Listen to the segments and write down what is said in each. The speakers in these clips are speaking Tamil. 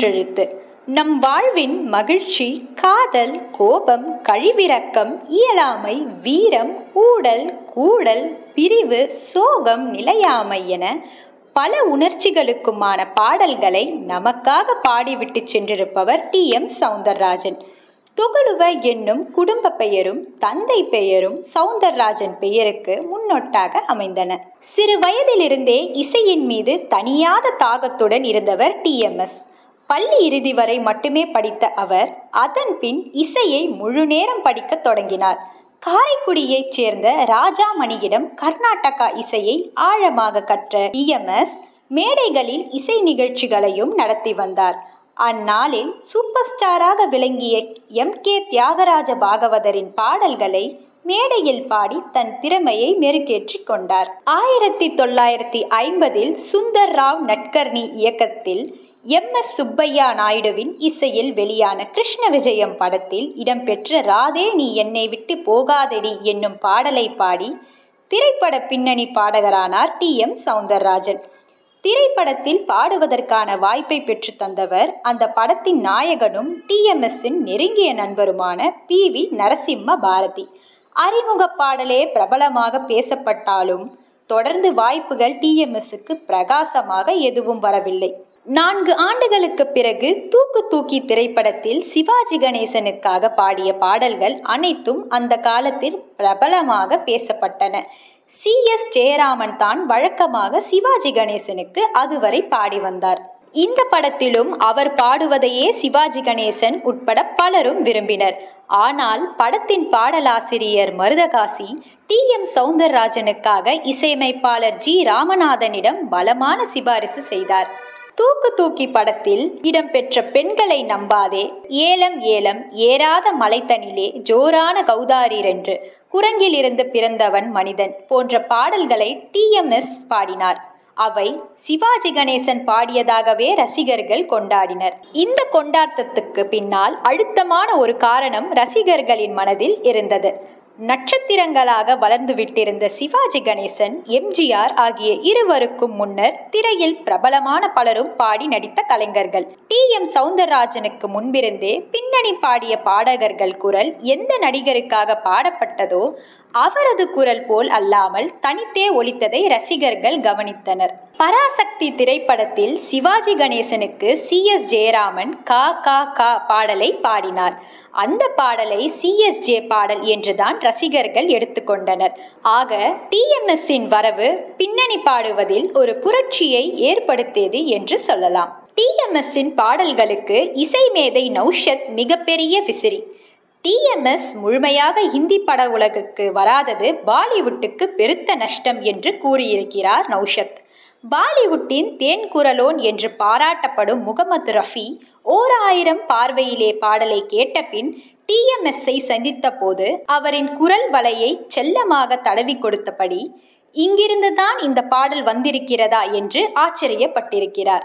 மூன்றெழுத்து நம் வாழ்வின் மகிழ்ச்சி காதல் கோபம் கழிவிரக்கம் இயலாமை வீரம் ஊடல் கூடல் பிரிவு சோகம் நிலையாமை என பல உணர்ச்சிகளுக்குமான பாடல்களை நமக்காக பாடிவிட்டு சென்றிருப்பவர் டி எம் சவுந்தரராஜன் துகளுவ என்னும் குடும்ப பெயரும் தந்தை பெயரும் சவுந்தரராஜன் பெயருக்கு முன்னொட்டாக அமைந்தன சிறு வயதிலிருந்தே இசையின் மீது தனியாத தாகத்துடன் இருந்தவர் டிஎம்எஸ் பள்ளி இறுதி வரை மட்டுமே படித்த அவர் அதன் பின் இசையை முழு நேரம் படிக்கத் தொடங்கினார் காரைக்குடியைச் சேர்ந்த ராஜாமணியிடம் கர்நாடகா இசையை ஆழமாக கற்ற டிஎம்எஸ் மேடைகளில் இசை நிகழ்ச்சிகளையும் நடத்தி வந்தார் அந்நாளில் சூப்பர் ஸ்டாராக விளங்கிய எம் கே தியாகராஜ பாகவதரின் பாடல்களை மேடையில் பாடி தன் திறமையை மெருகேற்றிக் கொண்டார் ஆயிரத்தி தொள்ளாயிரத்தி ஐம்பதில் சுந்தர் ராவ் நட்கர்னி இயக்கத்தில் எம் எஸ் சுப்பையா நாயுடுவின் இசையில் வெளியான கிருஷ்ண விஜயம் படத்தில் இடம்பெற்ற ராதே நீ என்னை விட்டு போகாதடி என்னும் பாடலை பாடி திரைப்பட பின்னணி பாடகரானார் டி எம் சவுந்தரராஜன் திரைப்படத்தில் பாடுவதற்கான வாய்ப்பை பெற்று தந்தவர் அந்த படத்தின் நாயகனும் டிஎம்எஸ்ஸின் நெருங்கிய நண்பருமான பி வி நரசிம்ம பாரதி அறிமுக பாடலே பிரபலமாக பேசப்பட்டாலும் தொடர்ந்து வாய்ப்புகள் டிஎம்எஸ்ஸுக்கு பிரகாசமாக எதுவும் வரவில்லை நான்கு ஆண்டுகளுக்கு பிறகு தூக்கு தூக்கி திரைப்படத்தில் சிவாஜி கணேசனுக்காக பாடிய பாடல்கள் அனைத்தும் அந்த காலத்தில் பிரபலமாக பேசப்பட்டன சி எஸ் ஜெயராமன் தான் வழக்கமாக சிவாஜி கணேசனுக்கு அதுவரை பாடி வந்தார் இந்த படத்திலும் அவர் பாடுவதையே சிவாஜி கணேசன் உட்பட பலரும் விரும்பினர் ஆனால் படத்தின் பாடலாசிரியர் மருதகாசி டி எம் சவுந்தரராஜனுக்காக இசையமைப்பாளர் ஜி ராமநாதனிடம் பலமான சிபாரிசு செய்தார் தூக்கு தூக்கி படத்தில் இடம்பெற்ற பெண்களை நம்பாதே ஏலம் ஏலம் ஏறாத மலைத்தனிலே ஜோரான கௌதாரிரென்று குரங்கிலிருந்து பிறந்தவன் மனிதன் போன்ற பாடல்களை டிஎம்எஸ் பாடினார் அவை சிவாஜி கணேசன் பாடியதாகவே ரசிகர்கள் கொண்டாடினர் இந்த கொண்டாட்டத்துக்கு பின்னால் அழுத்தமான ஒரு காரணம் ரசிகர்களின் மனதில் இருந்தது நட்சத்திரங்களாக வளர்ந்து விட்டிருந்த சிவாஜி கணேசன் எம்ஜிஆர் ஆகிய இருவருக்கும் முன்னர் திரையில் பிரபலமான பலரும் பாடி நடித்த கலைஞர்கள் டி எம் சவுந்தரராஜனுக்கு முன்பிருந்தே பின்னணி பாடிய பாடகர்கள் குரல் எந்த நடிகருக்காக பாடப்பட்டதோ அவரது குரல் போல் அல்லாமல் தனித்தே ஒலித்ததை ரசிகர்கள் கவனித்தனர் பராசக்தி திரைப்படத்தில் சிவாஜி கணேசனுக்கு சி எஸ் ஜெயராமன் கா கா கா பாடலை பாடினார் அந்த பாடலை சி எஸ் ஜே பாடல் என்றுதான் ரசிகர்கள் எடுத்துக்கொண்டனர் ஆக டிஎம்எஸ்ஸின் வரவு பின்னணி பாடுவதில் ஒரு புரட்சியை ஏற்படுத்தியது என்று சொல்லலாம் டிஎம்எஸ்ஸின் பாடல்களுக்கு இசை மேதை நௌஷத் மிகப்பெரிய விசிறி டிஎம்எஸ் முழுமையாக ஹிந்தி பட உலகுக்கு வராதது பாலிவுட்டுக்கு பெருத்த நஷ்டம் என்று கூறியிருக்கிறார் நௌஷத் பாலிவுட்டின் தேன் குரலோன் என்று பாராட்டப்படும் முகமது ரஃபி ஓர் ஆயிரம் பார்வையிலே பாடலை கேட்டபின் டிஎம்எஸ்ஸை சந்தித்த போது அவரின் குரல் வலையை செல்லமாக தடவி கொடுத்தபடி இங்கிருந்துதான் இந்த பாடல் வந்திருக்கிறதா என்று ஆச்சரியப்பட்டிருக்கிறார்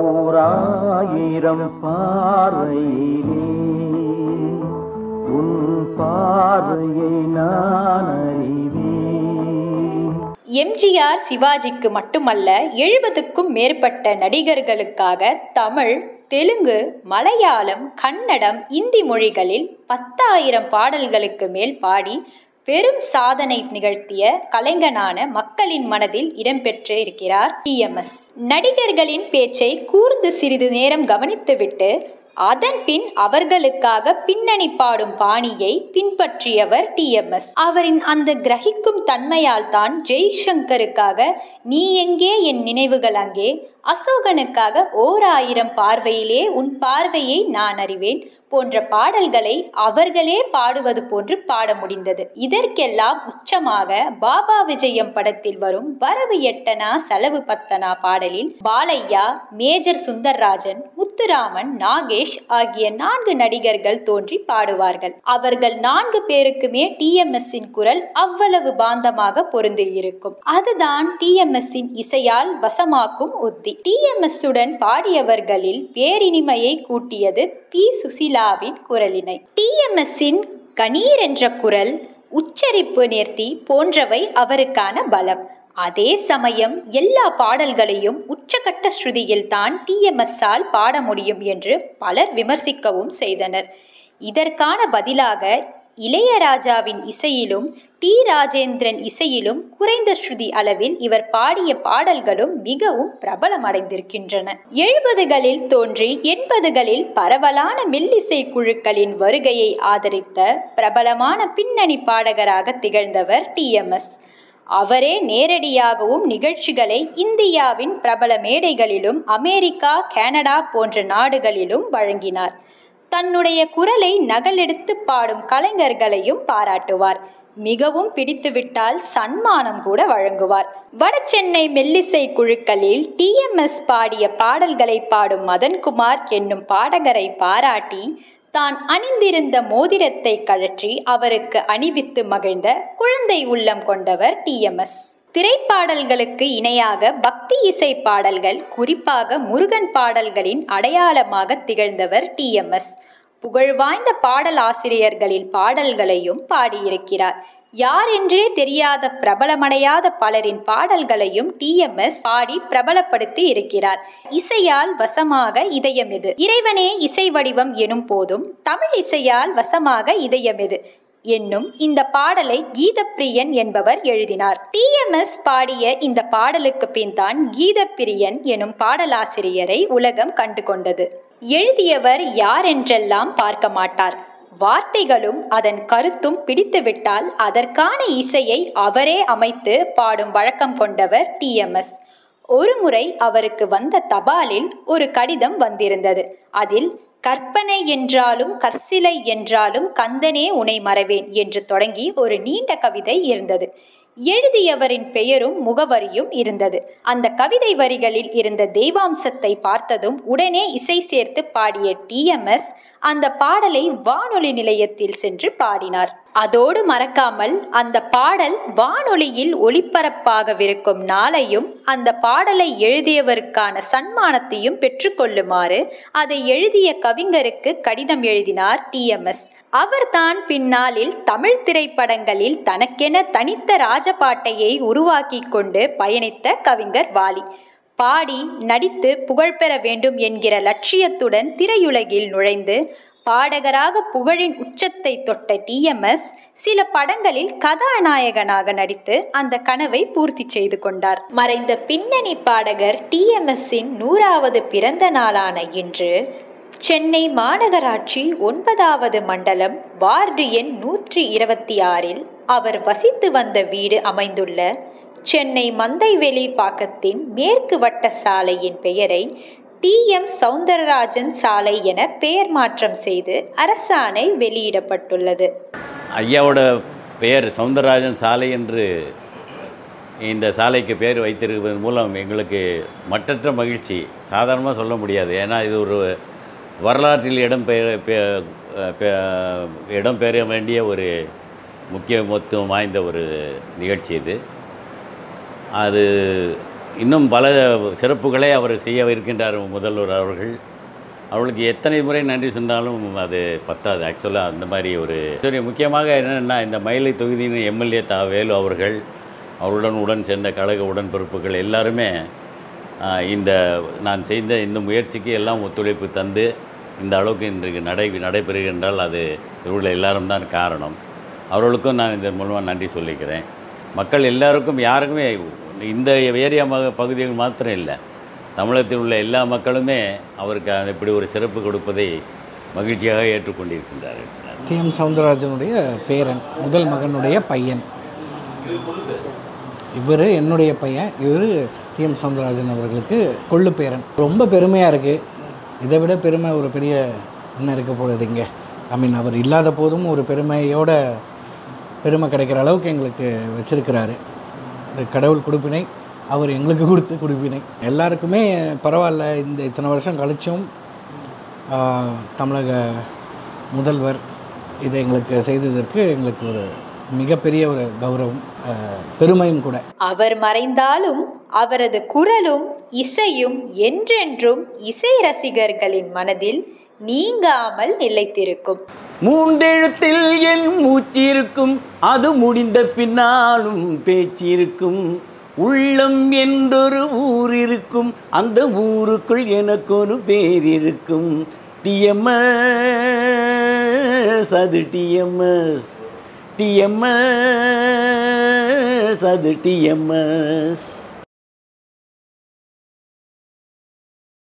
ஓராயிரம் பார்வையிலே உன் பார்வையை நான் அறிவேன் எம்ஜிஆர் சிவாஜிக்கு மட்டுமல்ல எழுபதுக்கும் மேற்பட்ட நடிகர்களுக்காக தமிழ் தெலுங்கு மலையாளம் கன்னடம் இந்தி மொழிகளில் பத்தாயிரம் பாடல்களுக்கு மேல் பாடி பெரும் சாதனை நிகழ்த்திய கலைஞனான மக்களின் மனதில் இடம்பெற்று இருக்கிறார் டிஎம்எஸ் நடிகர்களின் பேச்சை கூர்ந்து சிறிது நேரம் கவனித்துவிட்டு அதன் பின் அவர்களுக்காக பின்னணி பாடும் பாணியை பின்பற்றியவர் டிஎம்எஸ் அவரின் அந்த கிரகிக்கும் தன்மையால் தான் ஜெய்சங்கருக்காக நீ எங்கே என் நினைவுகள் அங்கே அசோகனுக்காக ஓர் ஆயிரம் பார்வையிலே உன் பார்வையை நான் அறிவேன் போன்ற பாடல்களை அவர்களே பாடுவது போன்று பாட முடிந்தது இதற்கெல்லாம் உச்சமாக பாபா விஜயம் படத்தில் வரும் வரவு எட்டனா செலவு பத்தனா பாடலில் பாலையா மேஜர் சுந்தர்ராஜன் முத்துராமன் நாகேஷ் ஆகிய நான்கு நடிகர்கள் தோன்றி பாடுவார்கள் அவர்கள் நான்கு பேருக்குமே டிஎம்எஸ் இன் குரல் அவ்வளவு பாந்தமாக பொருந்தி இருக்கும் அதுதான் டிஎம்எஸ் இன் இசையால் வசமாக்கும் உத்தி டிஎம்எஸ் உடன் பாடியவர்களில் பேரினிமையை கூட்டியது பி சுசிலாவின் குரலினை டிஎம்எஸ் இன் கணீர் என்ற குரல் உச்சரிப்பு நேர்த்தி போன்றவை அவருக்கான பலம் அதே சமயம் எல்லா பாடல்களையும் உச்சகட்ட ஸ்ருதியில் தான் டிஎம்எஸ்ஸால் பாட முடியும் என்று பலர் விமர்சிக்கவும் செய்தனர் இதற்கான பதிலாக இளையராஜாவின் இசையிலும் டி ராஜேந்திரன் இசையிலும் குறைந்த ஸ்ருதி அளவில் இவர் பாடிய பாடல்களும் மிகவும் பிரபலமடைந்திருக்கின்றன எழுபதுகளில் தோன்றி எண்பதுகளில் பரவலான மெல்லிசை குழுக்களின் வருகையை ஆதரித்த பிரபலமான பின்னணி பாடகராக திகழ்ந்தவர் டிஎம்எஸ் அவரே நேரடியாகவும் நிகழ்ச்சிகளை இந்தியாவின் பிரபல மேடைகளிலும் அமெரிக்கா கனடா போன்ற நாடுகளிலும் வழங்கினார் தன்னுடைய குரலை நகலெடுத்து பாடும் கலைஞர்களையும் பாராட்டுவார் மிகவும் பிடித்துவிட்டால் சன்மானம் கூட வழங்குவார் வடசென்னை மெல்லிசை குழுக்களில் டிஎம்எஸ் பாடிய பாடல்களை பாடும் மதன்குமார் என்னும் பாடகரை பாராட்டி தான் அணிந்திருந்த மோதிரத்தை கழற்றி அவருக்கு அணிவித்து மகிழ்ந்த குழந்தை உள்ளம் கொண்டவர் டிஎம்எஸ் திரைப்பாடல்களுக்கு இணையாக பக்தி இசை பாடல்கள் குறிப்பாக முருகன் பாடல்களின் அடையாளமாக திகழ்ந்தவர் டிஎம்எஸ் புகழ்வாய்ந்த பாடல் ஆசிரியர்களின் பாடல்களையும் பாடியிருக்கிறார் யார் என்றே தெரியாத பிரபலமடையாத பலரின் பாடல்களையும் டிஎம்எஸ் பாடி பிரபலப்படுத்தி இருக்கிறார் இசையால் வசமாக இதயமெது இறைவனே இசை வடிவம் எனும் போதும் தமிழ் இசையால் வசமாக இதயமெது என்னும் இந்த பாடலை கீதப்பிரியன் என்பவர் எழுதினார் டிஎம்எஸ் பாடிய இந்த பாடலுக்கு பின் தான் கீதப்பிரியன் எனும் பாடலாசிரியரை உலகம் கண்டு கொண்டது எழுதியவர் யார் என்றெல்லாம் பார்க்க மாட்டார் வார்த்தைகளும் அதன் கருத்தும் பிடித்துவிட்டால் அதற்கான இசையை அவரே அமைத்து பாடும் வழக்கம் கொண்டவர் டிஎம்எஸ் ஒருமுறை அவருக்கு வந்த தபாலில் ஒரு கடிதம் வந்திருந்தது அதில் கற்பனை என்றாலும் கற்சிலை என்றாலும் கந்தனே உனை மறவேன் என்று தொடங்கி ஒரு நீண்ட கவிதை இருந்தது எழுதியவரின் பெயரும் முகவரியும் இருந்தது அந்த கவிதை வரிகளில் இருந்த தெய்வாம்சத்தை பார்த்ததும் உடனே இசை சேர்த்து பாடிய டிஎம்எஸ் அந்த பாடலை வானொலி நிலையத்தில் சென்று பாடினார் அதோடு மறக்காமல் அந்த பாடல் வானொலியில் ஒளிபரப்பாகவிருக்கும் நாளையும் அந்த பாடலை எழுதியவருக்கான சன்மானத்தையும் பெற்றுக்கொள்ளுமாறு அதை எழுதிய கவிஞருக்கு கடிதம் எழுதினார் டிஎம்எஸ் அவர்தான் பின்னாளில் தமிழ் திரைப்படங்களில் தனக்கென தனித்த ராஜபாட்டையை உருவாக்கி கொண்டு பயணித்த கவிஞர் வாலி பாடி நடித்து புகழ்பெற வேண்டும் என்கிற லட்சியத்துடன் திரையுலகில் நுழைந்து பாடகராக புகழின் உச்சத்தை தொட்ட டிஎம்எஸ் சில படங்களில் கதாநாயகனாக நடித்து அந்த கனவை பூர்த்தி செய்து கொண்டார் மறைந்த பின்னணி பாடகர் டிஎம்எஸ்ஸின் நூறாவது பிறந்த நாளான இன்று சென்னை மாநகராட்சி ஒன்பதாவது மண்டலம் வார்டு எண் நூற்றி இருபத்தி ஆறில் அவர் வசித்து வந்த வீடு அமைந்துள்ள சென்னை மந்தைவெளி பாக்கத்தின் மேற்கு வட்ட சாலையின் பெயரை டி எம் சவுந்தரராஜன் சாலை என பெயர் மாற்றம் செய்து அரசாணை வெளியிடப்பட்டுள்ளது ஐயாவோட பெயர் சவுந்தரராஜன் சாலை என்று இந்த சாலைக்கு பேர் வைத்திருப்பதன் மூலம் எங்களுக்கு மற்றற்ற மகிழ்ச்சி சாதாரணமாக சொல்ல முடியாது ஏன்னா இது ஒரு வரலாற்றில் இடம் பெயர் பெ- பெ- இடம் பெற வேண்டிய ஒரு முக்கியத்துவம் வாய்ந்த ஒரு நிகழ்ச்சி இது அது இன்னும் பல சிறப்புகளை அவர் செய்ய இருக்கின்றார் முதல்வர் அவர்கள் அவர்களுக்கு எத்தனை முறை நன்றி சொன்னாலும் அது பத்தாது ஆக்சுவலாக அந்த மாதிரி ஒரு சரி முக்கியமாக என்னென்னா இந்த மயிலை தொகுதியின் எம்எல்ஏ தா வேலு அவர்கள் அவருடன் உடன் சேர்ந்த கழக உடன்பிறப்புகள் எல்லாருமே ஆஹ், இந்த நான் செய்த இந்த முயற்சிக்கு எல்லாம் ஒத்துழைப்பு தந்து இந்த அளவுக்கு இன்றைக்கு நடை நடைபெறுகின்றால் அது இவர்கள் எல்லாரும் தான் காரணம் அவர்களுக்கும் நான் இதன் மூலமாக நன்றி சொல்லிக்கிறேன் மக்கள் எல்லாருக்கும் யாருக்குமே இந்த ஏரியா ம பகுதிகள் மாத்திரம் இல்லை தமிழகத்தில் உள்ள எல்லா மக்களுமே அவருக்கு அந்த இப்படி ஒரு சிறப்பு கொடுப்பதை மகிழ்ச்சியாக ஏற்றுக்கொண்டிருக்கின்றார்கள் டி எம் சவுந்தரராஜனுடைய பேரன் முதல் மகனுடைய பையன் இவர் என்னுடைய பையன் இவர் டி எம் சவுந்தரராஜன் அவர்களுக்கு கொள்ளு பேரன் ரொம்ப பெருமையாக இருக்குது இதை விட பெருமை ஒரு பெரிய என்ன இருக்க போகுது இங்கே ஐ மீன் அவர் இல்லாத போதும் ஒரு பெருமையோட பெருமை கிடைக்கிற அளவுக்கு எங்களுக்கு வச்சிருக்கிறாரு இது கடவுள் கொடுப்பினை அவர் எங்களுக்கு கொடுத்த கொடுப்பினை எல்லாருக்குமே பரவாயில்ல இந்த இத்தனை வருஷம் கழிச்சும் ஆஹ், தமிழக முதல்வர் இதை எங்களுக்கு செய்ததற்கு எங்களுக்கு ஒரு மிகப்பெரிய ஒரு கௌரவம் ஆஹ், பெருமையும் கூட அவர் மறைந்தாலும் அவரது குரலும் இசையும் என்றென்றும் இசை ரசிகர்களின் மனதில் நீங்காமல் நிலைத்திருக்கும் மூன்றெழுத்தில் என் மூச்சிருக்கும் அது முடிந்த பின்னாலும் பேச்சிருக்கும் உள்ளம் என்றொரு ஊர் இருக்கும் அந்த ஊருக்குள் எனக்கு ஒரு பேர் இருக்கும் டிஎம்எஸ் அது டிஎம்எஸ் டிஎம்எஸ் அது டிஎம்எஸ்